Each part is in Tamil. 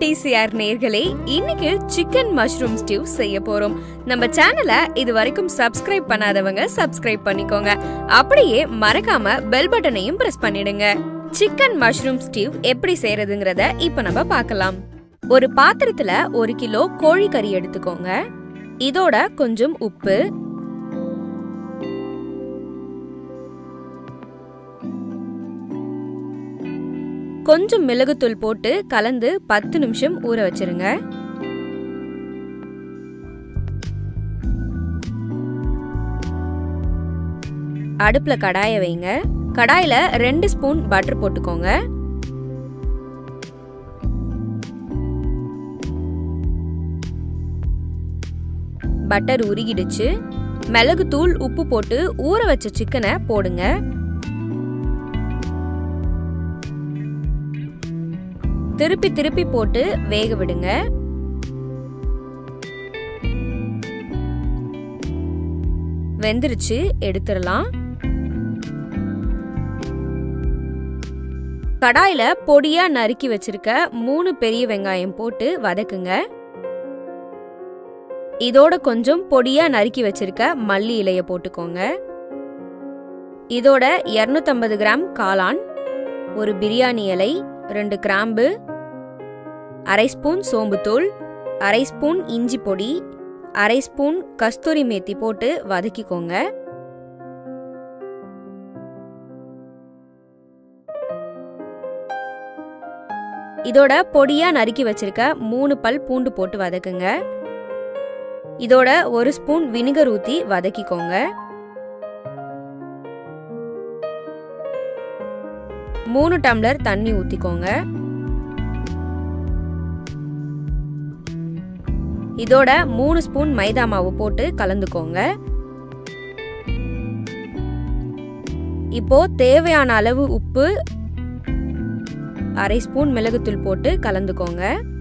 டிசிஆர் நேர்களே இன்னைக்கு சிக்கன் மஷ்ரூம் ஸ்டியூ செய்ய போறோம் நம்ம சேனலை இது வரைக்கும் சப்ஸ்கிரைப் பண்ணாதவங்க சப்ஸ்கிரைப் பண்ணிக்கோங்க அப்படியே மறக்காம பெல் பட்டனையும் பிரஸ் பண்ணிடுங்க சிக்கன் மஷ்ரூம் ஸ்டியூ எப்படி செய்யறதுங்கிறத இப்ப நம்ம பார்க்கலாம் ஒரு பாத்திரத்துல ஒரு கிலோ கோழிக்கறி எடுத்துக்கோங்க இதோட கொஞ்சம் உப்பு கொஞ்சம் மிளகுத்தூள் போட்டு கலந்து பத்து நிமிஷம் ஊற வச்சிருங்க அடுப்புல கடாய வைங்க கடாயில ரெண்டு ஸ்பூன் பட்டர் போட்டுக்கோங்க பட்டர் உருகிடுச்சு மிளகுத்தூள் உப்பு போட்டு ஊற வச்ச சிக்கனை போடுங்க திருப்பி திருப்பி போட்டு வேக விடுங்க வெந்துருச்சு எடுத்துடலாம் கடாயில பொடியா நறுக்கி வச்சிருக்க மூணு பெரிய வெங்காயம் போட்டு வதக்குங்க இதோட கொஞ்சம் பொடியா நறுக்கி வச்சிருக்க மல்லி இலைய போட்டுக்கோங்க இதோட 250 கிராம் காளான் ஒரு பிரியாணி இலை ரெண்டு கிராம்பு அரை ஸ்பூன் சோம்புத்தூள் அரை ஸ்பூன் இஞ்சி பொடி அரை ஸ்பூன் கஸ்தூரி மேத்தி போட்டு வதக்கிக்கோங்க இதோட பொடியா நறுக்கி வச்சிருக்க மூணு பல் பூண்டு போட்டு வதக்குங்க இதோட ஒரு ஸ்பூன் வினிகர் ஊத்தி வதக்கிக்கோங்க மூணு டம்ளர் தண்ணி ஊத்திக்கோங்க இதோட மூணு ஸ்பூன் மைதா மாவு போட்டு கலந்துக்கோங்க இப்போ தேவையான அளவு உப்பு அரை ஸ்பூன் மிளகுத்தூள் போட்டு கலந்துக்கோங்க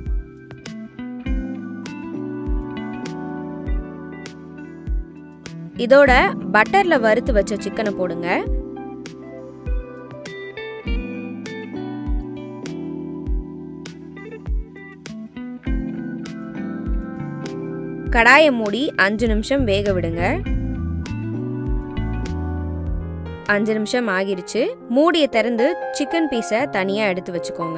இதோட பட்டர்ல வறுத்து வச்ச சிக்கனை போடுங்க கடாயை மூடி அஞ்சு நிமிஷம் வேக விடுங்க அஞ்சு நிமிஷம் ஆகிருச்சு மூடியை திறந்து சிக்கன் பீஸை தனியாக எடுத்து வச்சுக்கோங்க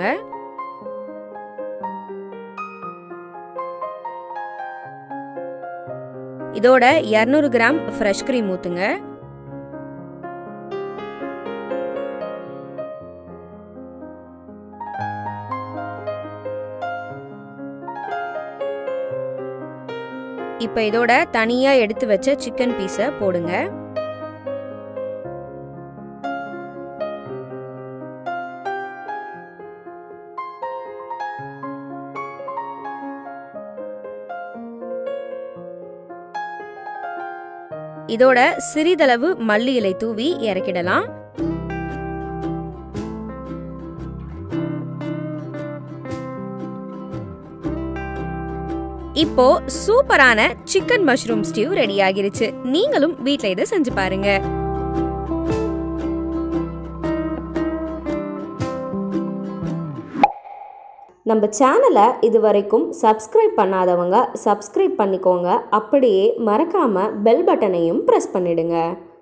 இதோட இரநூறு கிராம் ஃப்ரெஷ் க்ரீம் ஊற்றுங்க இப்போ இதோட தனியாக எடுத்து வச்ச சிக்கன் பீஸை போடுங்க இதோட சிறிதளவு மல்லி இலை தூவி இறக்கிடலாம் இப்போ சூப்பரான சிக்கன் மஷ்ரூம் ஸ்டியூ ரெடி ஆகிருச்சு நீங்களும் வீட்ல இதை செஞ்சு பாருங்க நம்ம சேனலை இது வரைக்கும் சப்ஸ்கிரைப் பண்ணாதவங்க சப்ஸ்கிரைப் பண்ணிக்கோங்க அப்படியே மறக்காமல் பெல் பட்டனையும் ப்ரெஸ் பண்ணிடுங்க